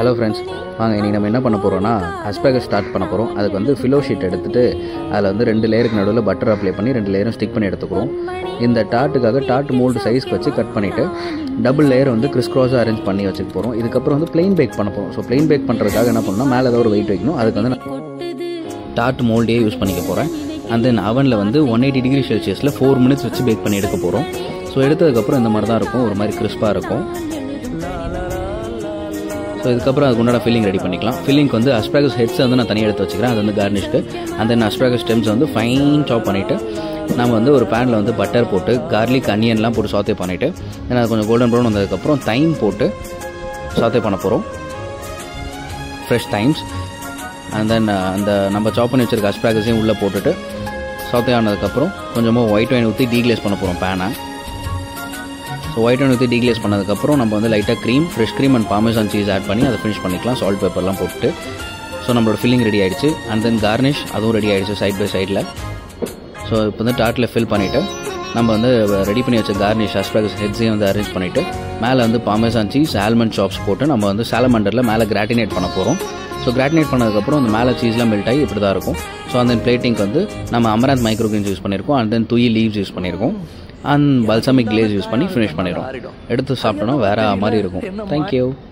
hello friends வாங்க இன்றைக்கி நம்ம என்ன பண்ண போகிறோம்னா அஸ்பேகஸ் ஸ்டார்ட் பண்ண போகிறோம் அதுக்கு வந்து ஃபிலோ ஷீட் எடுத்துகிட்டு அதில் வந்து ரெண்டு லேயருக்கு நடுவில் பட்டர் அப்ளை பண்ணி ரெண்டு லேயரும் ஸ்டிக் பண்ணி எடுத்துக்கிறோம் இந்த டாட்டுக்காக டாட் மோல்டு சைஸ்க்கு வச்சு கட் பண்ணிவிட்டு டபுள் லேயர் வந்து கிறிஸ் க்ராஸாக அரேஞ்ச் பண்ணி வச்சுக்க போகிறோம் இதுக்கப்புறம் வந்து பிளெயின் பேக் பண்ண போகிறோம் ஸோ பிளெயின் பேக் பண்ணுறதுக்காக என்ன பண்ணணும் மேலே ஏதாவது ஒரு வெயிட் வைக்கணும் அதுக்கு வந்து நான் டாட் மோல்டே யூஸ் பண்ணிக்க போகிறேன் அண்ட் தென் அவனில் வந்து ஒன் எயிட்டி டிகிரி செல்சியஸில் ஃபோர் மினிட்ஸ் வச்சு பேக் பண்ணி எடுக்க போகிறோம் ஸோ எடுத்ததுக்கப்புறம் இந்த மாதிரி தான் இருக்கும் ஒரு மாதிரி கிறிஸ்பாக இருக்கும் ஸோ இதுக்கப்புறம் அதுக்கு உண்டான ஃபில்லிங் ரெடி பண்ணிக்கலாம் ஃபில்லிங்க்கு வந்து அஸ்ப்ராகஸ் ஹெட்ஸை வந்து நான் தனியாக எடுத்து வச்சுக்கிறேன் அது வந்து கார்னிஷ்க்கு அண்ட் தென் அஸ்ப்ராகஸ் ஸ்டெம்ஸ் வந்து ஃபைன் சாப் பண்ணிவிட்டு நம்ம வந்து ஒரு பேனில் வந்து பட்டர் போட்டு கார்லிக் அனியன்லாம் போட்டு சாத்தே பண்ணிவிட்டு தென் அது கொஞ்சம் கோல்டன் ப்ரௌன் வந்ததுக்கப்புறம் தைம் போட்டு சாத்தே பண்ண போகிறோம் ஃப்ரெஷ் தைம்ஸ் அண்ட் தென் அந்த நம்ம சாப் பண்ணி வச்சிருக்க அஸ்ப்ராகஸையும் உள்ளே போட்டுட்டு சாத்தே ஆனதுக்கப்புறம் கொஞ்சமாக ஒயிட் வைன் ஊற்றி டீக்ளேஸ் பண்ண போகிறோம் பேனை ஸோ ஒயிட் ஒன் ஊற்றி டீக்ளேஸ் பண்ணதுக்கப்புறம் நம்ம வந்து லைட்டாக cream fresh cream and parmesan cheese add பண்ணி அதை ஃபினிஷ் பண்ணிக்கலாம் சால்ட் பேப்பர்லாம் போட்டு ஸோ நம்மளோட ஃபில்லிங் ரெடி ஆயிடுச்சு அண்ட் தென் கார்னிஷ் அதுவும் ரெடி ஆயிடுச்சு சைட் பை சைடில் ஸோ இப்போ வந்து டாட்டில் ஃபில் பண்ணிவிட்டு நம்ம வந்து ரெடி பண்ணி வச்ச கார்னிஷ் அஸ்பெக்ஸ் ஹெட்ஸையும் வந்து அரேஞ்ச் பண்ணிவிட்டு மேலே வந்து பாமேசான் சீஸ் ஆல்மண்ட் சாப்ஸ் போட்டு நம்ம வந்து சாலமண்டரில் மேலே கிராட்டினேட் பண்ண போகிறோம் ஸோ கிராட்டினேட் பண்ணதுக்கப்புறம் அந்த மேலே சீஸ்லாம் மெல்ட் ஆகி இப்படி தான் இருக்கும் ஸோ அந்த பிளேட்டிங்க்கு வந்து நம்ம அமராந்த் மைக்ரோ கிரீன்ஸ் யூஸ் பண்ணியிருக்கோம் அண்ட் தென் துயி லீவ்ஸ் யூஸ் பண்ணியிருக்கோம் அண்ட் பல்சமிக் கிளேஸ் யூஸ் பண்ணி ஃபினிஷ் பண்ணிடுறோம் எடுத்து சாப்பிட்டோன்னா வேற மாதிரி இருக்கும் தேங்க்யூ